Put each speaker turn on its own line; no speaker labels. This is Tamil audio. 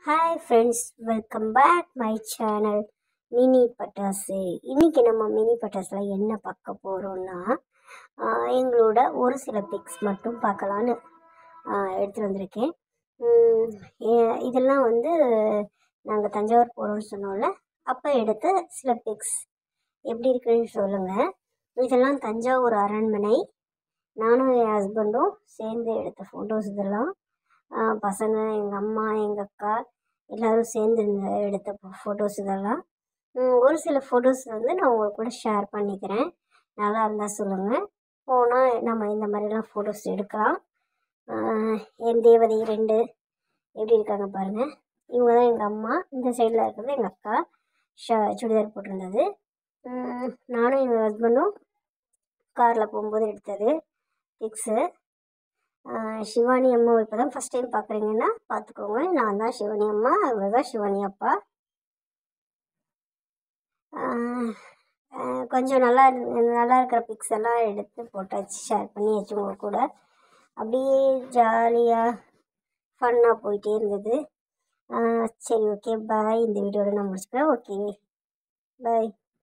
hi friends welcome back my channel mini பட்டாசு இன்றைக்கி நம்ம மினி பட்டாஸில் என்ன பார்க்க போகிறோம்னா எங்களோட ஒரு சில பிக்ஸ் மட்டும் பார்க்கலான்னு எடுத்துகிட்டு வந்திருக்கேன் உம், ஏ- இதெல்லாம் வந்து நாங்கள் தஞ்சாவூர் போகிறோம்னு சொன்னோம்ல அப்போ எடுத்த சில பிக்ஸ் எப்படி இருக்குன்னு சொல்லுங்கள் இதெல்லாம் தஞ்சாவூர் அரண்மனை நானும் என் ஹஸ்பண்டும் சேர்ந்து எடுத்த ஃபோட்டோஸ் இதெல்லாம் ஆஹ் பசங்க எங்கள் அம்மா எங்கள் அக்கா எல்லோரும் சேர்ந்து இந்த எடுத்த ஃபோட்டோஸ் இதெல்லாம் உம் ஒரு சில ஃபோட்டோஸ் வந்து நான் உங்கள் கூட ஷேர் பண்ணிக்கிறேன் நல்லா இருந்தால் சொல்லுங்கள் போனால் நம்ம இந்த மாதிரிலாம் ஃபோட்டோஸ் எடுக்கலாம் ஆஹ் என் தேவதை ரெண்டு எப்படி இருக்காங்க பாருங்கள் இவங்க தான் எங்கள் அம்மா இந்த சைடில் இருக்கிறது எங்கள் அக்கா ஷ சுடிதார் போட்டிருந்தது உம் நானும் எங்கள் ஹஸ்பண்டும் காரில் போகும்போது எடுத்தது பிக்ஸு சிவானி அம்மா இப்போ தான் ஃபஸ்ட் டைம் பார்க்குறீங்கன்னா பார்த்துக்கோங்க நான் தான் சிவானி அம்மா அவங்க தான் சிவானி அப்பா ஆஹ் ஆஹ் கொஞ்சம் நல்லா இரு- நல்லா இருக்கிற பிக்ஸ் எல்லாம் எடுத்து போட்டாச்சு ஷேர் பண்ணியாச்சு உங்க கூட அப்படியே ஜாலியாக ஃபன்னாக போயிட்டே இருந்தது ஆஹ் சரி ஓகே பாய் இந்த வீடியோட நான் முடிச்சுக்கிறேன் ஓகே பாய்